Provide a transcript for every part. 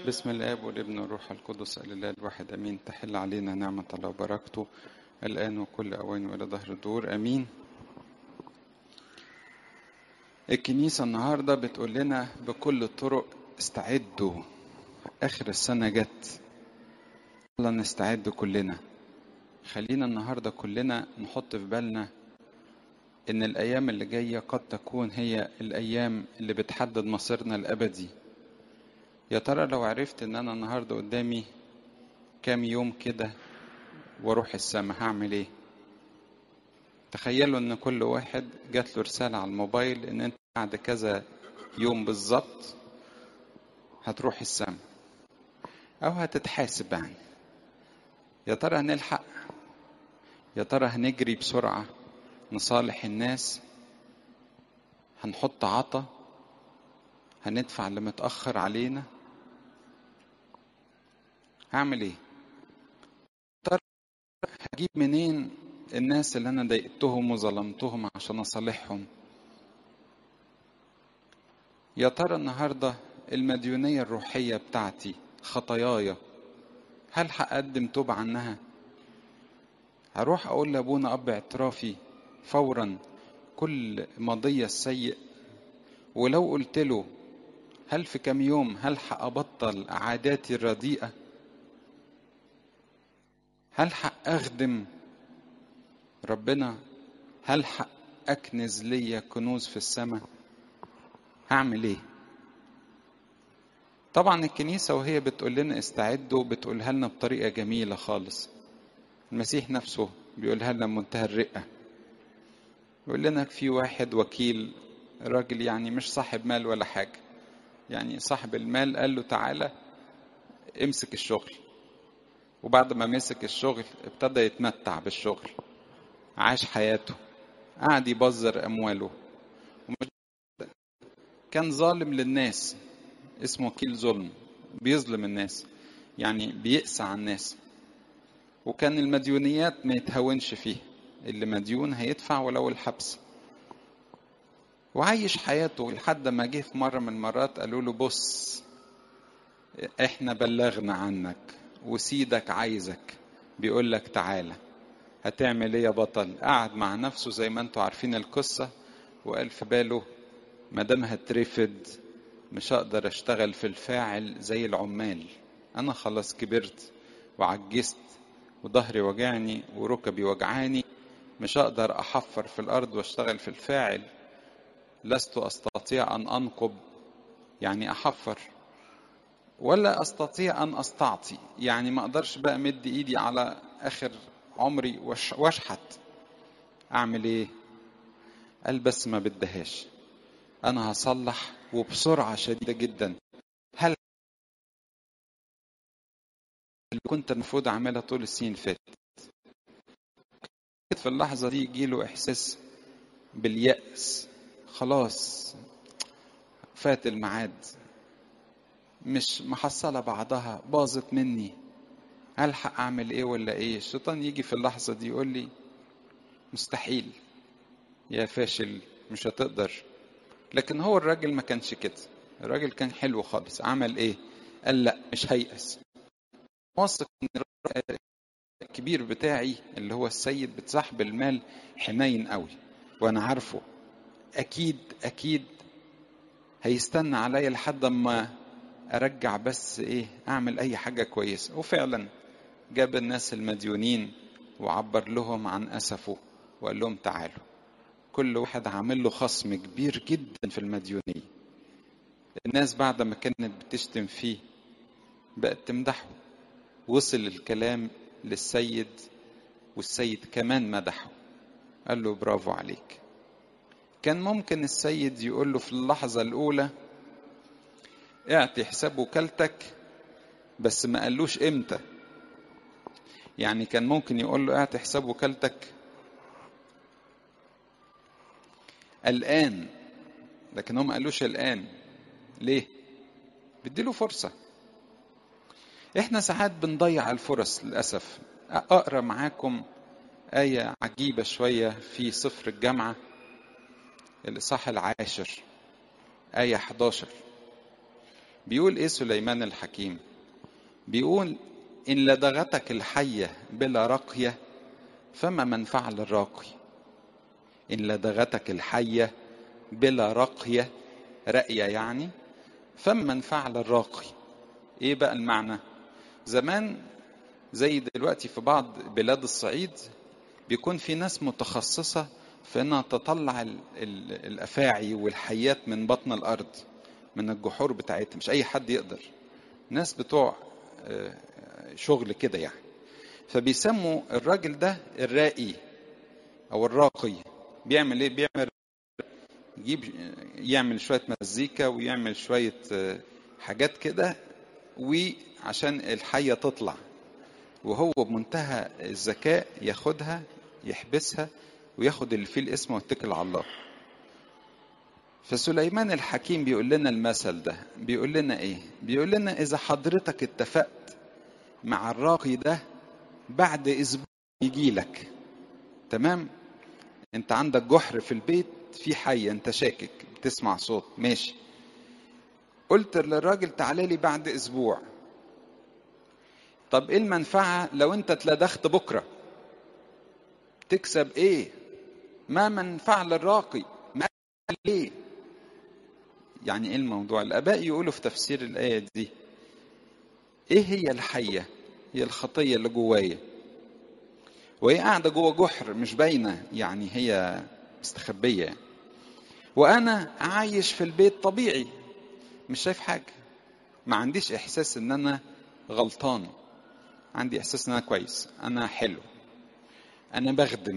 بسم الاب والابن والروح القدس الاله الواحد امين تحل علينا نعمه الله وبركته الان وكل اوان والى ظهر الدور امين الكنيسه النهارده بتقول لنا بكل الطرق استعدوا اخر السنه جت يلا نستعد كلنا خلينا النهارده كلنا نحط في بالنا ان الايام اللي جايه قد تكون هي الايام اللي بتحدد مصيرنا الابدي يا ترى لو عرفت ان انا النهارده قدامي كام يوم كده واروح السما هعمل ايه تخيلوا ان كل واحد جات له رساله على الموبايل ان انت بعد كذا يوم بالظبط هتروح السما او هتتحاسب يعني يا ترى هنلحق يا ترى هنجري بسرعه نصالح الناس هنحط عطا هندفع اللي متأخر علينا هعمل ايه ترى هجيب منين الناس اللي انا ضايقتهم وظلمتهم عشان اصالحهم يا ترى النهارده المديونية الروحية بتاعتي خطاياي هل هقدم توب عنها هروح اقول لابونا اب اعترافي فورا كل ماضية السيء ولو قلت له هل في كم يوم هل هأبطل عاداتي الرديئة هل هأخدم ربنا هل أكنز ليا كنوز في السماء هعمل ايه طبعا الكنيسة وهي بتقول لنا استعدوا بتقولها لنا بطريقة جميلة خالص المسيح نفسه بيقولها لنا بمنتهى الرقة يقول لنا في واحد وكيل راجل يعني مش صاحب مال ولا حاجة يعني صاحب المال قال له تعالى امسك الشغل وبعد ما مسك الشغل ابتدى يتمتع بالشغل عاش حياته قعد يبذر امواله كان ظالم للناس اسمه وكيل ظلم بيظلم الناس يعني بيقسى على الناس وكان المديونيات ما يتهونش فيه اللي مديون هيدفع ولو الحبس وعايش حياته لحد ما جه في مرة من المرات قالوا له بص احنا بلغنا عنك وسيدك عايزك بيقول لك تعالى هتعمل ايه يا بطل قعد مع نفسه زي ما انتوا عارفين القصة وقال في باله ما دام هترفد مش هقدر اشتغل في الفاعل زي العمال انا خلاص كبرت وعجزت وظهري وجعني وركبي وجعاني مش هقدر احفر في الارض واشتغل في الفاعل لست استطيع ان انقب يعني احفر ولا استطيع ان استعطي يعني ما اقدرش بقى مد ايدي على اخر عمري واشحت اعمل ايه قال بس ما بدهاش انا هصلح وبسرعه شديده جدا هل اللي كنت المفروض اعملها طول السنين فاتت في اللحظه دي يجيله احساس باليأس خلاص فات الميعاد مش محصلة بعضها باظت مني ألحق أعمل إيه ولا إيه الشيطان يجي في اللحظة دي يقول لي مستحيل يا فاشل مش هتقدر لكن هو الراجل ما كانش كده الراجل كان حلو خالص عمل إيه قال لا مش هيأس واثق ان الكبير بتاعي اللي هو السيد بتصاحب المال حنين قوي وانا عارفه اكيد اكيد هيستنى عليا لحد ما ارجع بس ايه اعمل اي حاجه كويسه وفعلا جاب الناس المديونين وعبر لهم عن اسفه وقال لهم تعالوا كل واحد عامل له خصم كبير جدا في المديونيه الناس بعد ما كانت بتشتم فيه بقت تمدحه وصل الكلام للسيد والسيد كمان مدحه قال له برافو عليك كان ممكن السيد يقول له في اللحظة الأولى اعطي حساب وكالتك بس ما قالوش امتى يعني كان ممكن يقول له اعطي حساب وكالتك الآن لكن هم ما قالوش الآن ليه؟ بديله فرصة احنا ساعات بنضيع الفرص للأسف أقرأ معاكم آية عجيبة شوية في سفر الجامعة الإصحاح العاشر آية 11 بيقول ايه سليمان الحكيم بيقول ان لدغتك الحيه بلا رقيه فما منفعه للراقي ان لدغتك الحيه بلا رقيه رأية يعني فما منفعه للراقي ايه بقى المعنى زمان زي دلوقتي في بعض بلاد الصعيد بيكون في ناس متخصصة في انها تطلع ال ال الافاعي والحيات من بطن الارض من الجحور بتاعتها مش اي حد يقدر ناس بتوع شغل كده يعني فبيسموا الراجل ده الرائي او الراقي بيعمل ايه بيعمل يجيب يعمل شويه مزيكا ويعمل شويه حاجات كده وعشان الحيه تطلع وهو بمنتهى الذكاء ياخدها يحبسها وياخد اللي فيه الاسم ويتكل على الله فسليمان الحكيم بيقول لنا المثل ده بيقول لنا ايه بيقول لنا اذا حضرتك اتفقت مع الراقي ده بعد اسبوع يجي لك تمام انت عندك جحر في البيت في حية انت شاكك بتسمع صوت ماشي قلت للراجل تعالى لي بعد اسبوع طب ايه المنفعة لو انت اتلدخت بكرة تكسب ايه ما منفعة للراقي ما ليه يعني ايه الموضوع الاباء يقولوا في تفسير الايه دي ايه هي الحيه هي الخطيه اللي جوايا وهي قاعده جوه جحر مش باينه يعني هي مستخبيه وانا عايش في البيت طبيعي مش شايف حاجه ما عنديش احساس ان انا غلطان عندي احساس ان انا كويس انا حلو انا بخدم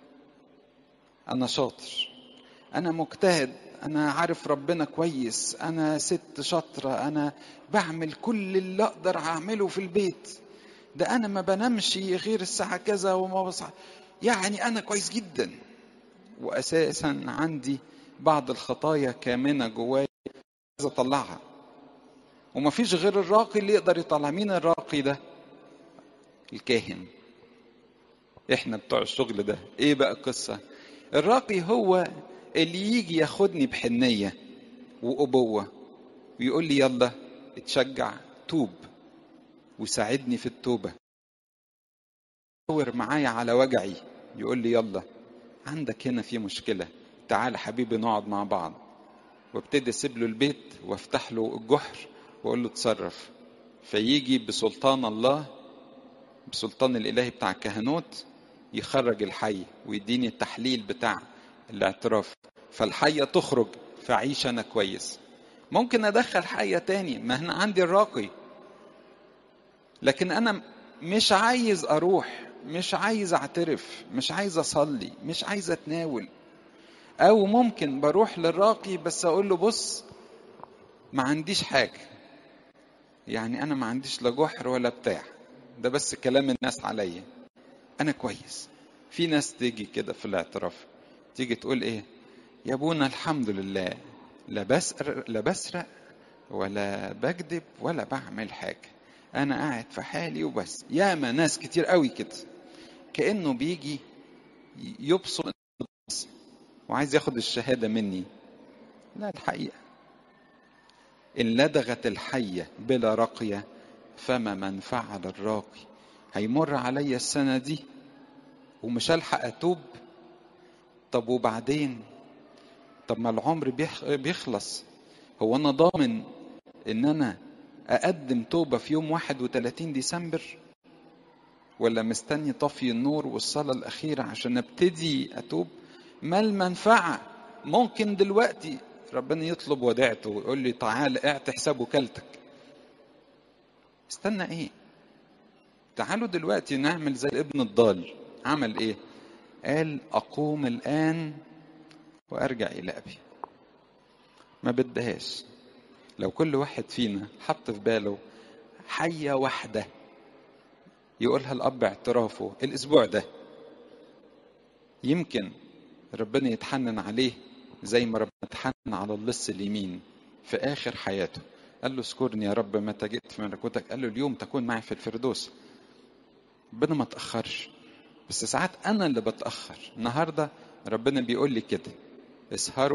انا شاطر انا مجتهد انا عارف ربنا كويس انا ست شاطره انا بعمل كل اللي اقدر اعمله في البيت ده انا ما بنامش غير الساعه كذا وما بصحى يعني انا كويس جدا واساسا عندي بعض الخطايا كامنه جوايا عايز اطلعها ومفيش غير الراقي اللي يقدر يطلع مين الراقي ده الكاهن احنا بتوع الشغل ده ايه بقى القصه الراقي هو اللي يجي ياخدني بحنية وأبوة ويقول لي يلا اتشجع توب وساعدني في التوبة يدور معايا على وجعي يقول لي يلا عندك هنا في مشكلة تعال حبيبي نقعد مع بعض وابتدي اسيب له البيت وافتح له الجحر واقول له اتصرف فيجي بسلطان الله بسلطان الالهي بتاع الكهنوت يخرج الحي ويديني التحليل بتاع الاعتراف فالحية تخرج فعيش أنا كويس ممكن أدخل حية تاني ما هنا عندي الراقي لكن أنا مش عايز أروح مش عايز أعترف مش عايز أصلي مش عايز أتناول أو ممكن بروح للراقي بس أقول له بص ما عنديش حاجة يعني أنا ما عنديش لا جحر ولا بتاع ده بس كلام الناس عليا أنا كويس في ناس تيجي كده في الاعتراف تيجي تقول ايه يا ابونا الحمد لله لا بسرق لا بسرق ولا بكذب ولا بعمل حاجه انا قاعد في حالي وبس ياما ناس كتير قوي كده كانه بيجي يبصر وعايز ياخد الشهاده مني لا الحقيقه ان لدغت الحيه بلا رقيه فما منفعه للراقي هيمر عليا السنه دي ومش هلحق اتوب طب وبعدين طب ما العمر بيخلص هو انا ضامن ان انا اقدم توبة في يوم 31 ديسمبر ولا مستني طفي النور والصلاة الأخيرة عشان ابتدي أتوب ما المنفعة ممكن دلوقتي ربنا يطلب وديعته ويقول لي تعال اعت حساب وكالتك استنى ايه تعالوا دلوقتي نعمل زي الابن الضال عمل ايه قال أقوم الآن وأرجع إلى أبي ما بدهاش لو كل واحد فينا حط في باله حية واحدة يقولها الأب اعترافه الأسبوع ده يمكن ربنا يتحنن عليه زي ما ربنا اتحنن على اللص اليمين في آخر حياته قال له اذكرني يا رب متى جئت في ملكوتك قال له اليوم تكون معي في الفردوس ربنا ما تأخرش بس ساعات انا اللي بتاخر النهارده ربنا بيقول لي كده اسهروا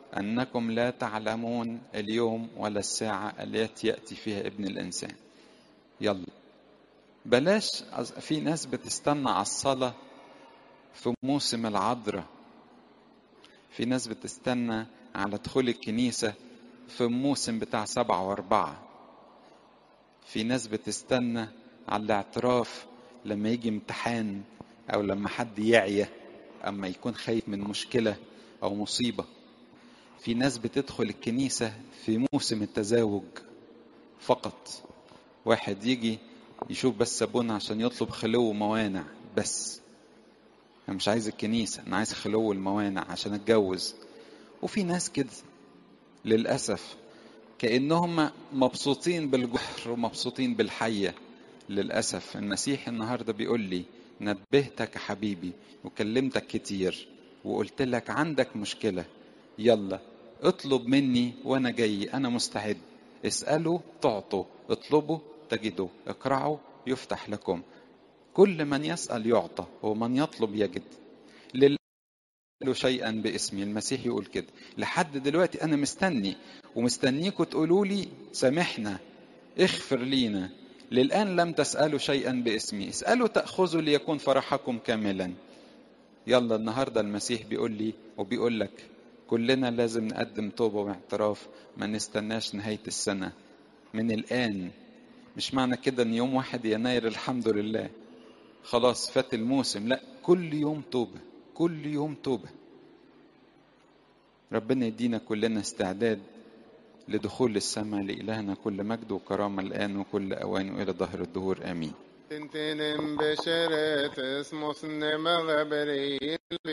أنكم لا تعلمون اليوم ولا الساعة التي يأتي فيها ابن الإنسان يلا بلاش في ناس بتستنى على الصلاة في موسم العذراء في ناس بتستنى على دخول الكنيسة في الموسم بتاع سبعة وأربعة في ناس بتستنى على الاعتراف لما يجي امتحان أو لما حد يعيا أما يكون خايف من مشكلة أو مصيبة في ناس بتدخل الكنيسة في موسم التزاوج فقط واحد يجي يشوف بس ابونا عشان يطلب خلو موانع بس انا مش عايز الكنيسة انا عايز خلو الموانع عشان اتجوز وفي ناس كده للأسف كأنهم مبسوطين بالجحر ومبسوطين بالحية للأسف المسيح النهاردة بيقول لي نبهتك يا حبيبي وكلمتك كتير وقلت لك عندك مشكلة يلا اطلب مني وانا جاي انا مستعد اسألوا تعطوا اطلبوا تجدوا اقرعوا يفتح لكم كل من يسأل يعطى ومن يطلب يجد لله شيئا باسمي المسيح يقول كده لحد دلوقتي انا مستني ومستنيكم تقولوا لي سامحنا اغفر لينا للآن لم تسألوا شيئا باسمي اسألوا تأخذوا ليكون فرحكم كاملا يلا النهاردة المسيح بيقول لي وبيقول لك كلنا لازم نقدم توبة واعتراف ما نستناش نهاية السنة من الآن مش معنى كده ان يوم واحد يناير الحمد لله خلاص فات الموسم لا كل يوم توبة كل يوم توبة ربنا يدينا كلنا استعداد لدخول السماء لإلهنا كل مجد وكرامة الآن وكل أوان وإلى ظهر الدهور آمين تنتنم بشرت اسمه سنما غبريل